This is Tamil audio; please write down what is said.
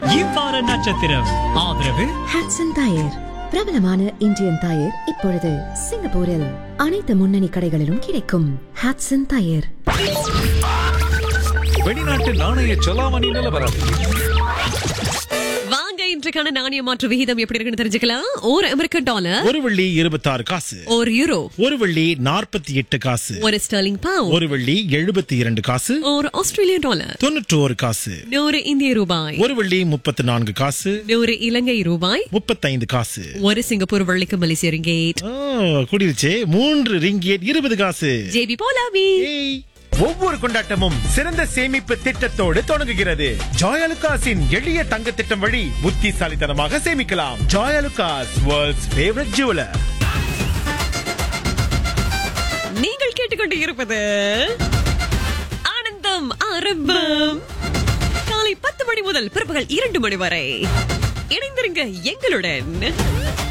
இவ்வார நட்சத்திரம் ஆதரவு ஹாட்சன் டயர் பிரபலமான இந்தியன் டயர் இப்பொழுது சிங்கப்பூரில் அனைத்து முன்னணி கடைகளிலும் கிடைக்கும் ஹாட்சன் டயர் வெளிநாட்டு நாணய செலாவணி நிலவரம் வாங்க இன்றைக்கான நாணய மாற்று விகிதம் எப்படி இருக்குன்னு தெரிஞ்சுக்கலாம் ஒரு அமெரிக்கன் டாலர் ஒரு வெள்ளி இருபத்தாறு காசு ஒரு யூரோ ஒரு வெள்ளி நாற்பத்தி எட்டு காசு ஒரு ஸ்டர்லிங் பவுண்ட் ஒரு வெள்ளி எழுபத்தி இரண்டு காசு ஒரு ஆஸ்திரேலியன் டாலர் தொண்ணூற்றோரு காசு நூறு இந்திய ரூபாய் ஒரு வெள்ளி முப்பத்தி நான்கு காசு நூறு இலங்கை ரூபாய் முப்பத்தைந்து காசு ஒரு சிங்கப்பூர் வெள்ளிக்கு மலேசிய ரிங்கேட் ஓ, கூடிருச்சே மூன்று ரிங்கியட் இருபது காசு ஜேபி போலாவி ஏய். ஒவ்வொரு கொண்டாட்டமும் சிறந்த சேமிப்பு திட்டத்தோடு தொடங்குகிறது ஜாயலுகாஸின் எளிய தங்க திட்டம் வழி புத்திசாலித்தனமாக சேமிக்கலாம் ஜாயலுகாஸ் வேர்ல்ட்ஸ் ஃபேவரட் ஜுவலர் நீங்கள் கேட்டுக்கொண்டு இருப்பது ஆனந்தம் ஆரம்பம் காலை பத்து மணி முதல் பிற்பகல் இரண்டு மணி வரை இணைந்திருங்க எங்களுடன்